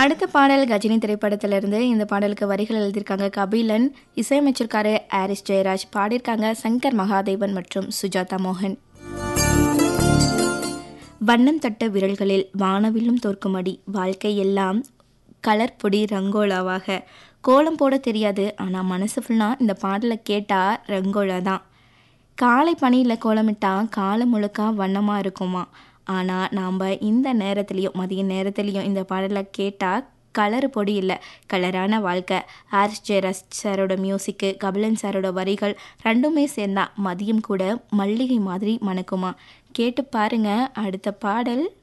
அடுத்த பாடல் கஜினி திரைப்படத்திலிருந்து இந்த பாடலுக்கு வரிகள் எழுதியிருக்காங்க கபிலன் இசையமைச்சிருக்காரு ஆரிஸ் ஜெயராஜ் பாடியிருக்காங்க சங்கர் மகாதேவன் மற்றும் சுஜாதா மோகன் வண்ணம் தட்ட விரல்களில் வானவில்லும் தோற்குமடி வாழ்க்கை எல்லாம் கலர் பொடி ரங்கோலாவாக கோலம் போட தெரியாது ஆனால் மனசு ஃபுல்லாக இந்த பாடலை கேட்டால் ரங்கோலா தான் காலை பனியில் கோலமிட்டா காலம் முழுக்க வண்ணமாக இருக்குமா ஆனால் நாம் இந்த நேரத்துலையும் மதிய நேரத்துலையும் இந்த பாடலை கேட்டால் கலர் பொடி இல்லை கலரான வாழ்க்கை ஆர்ஸ் ஜெயராஜ் சாரோட மியூசிக்கு கபிலன் சாரோட வரிகள் ரெண்டுமே சேர்ந்தா மதியம் கூட மல்லிகை மாதிரி மணக்குமா கேட்டு பாருங்க அடுத்த பாடல்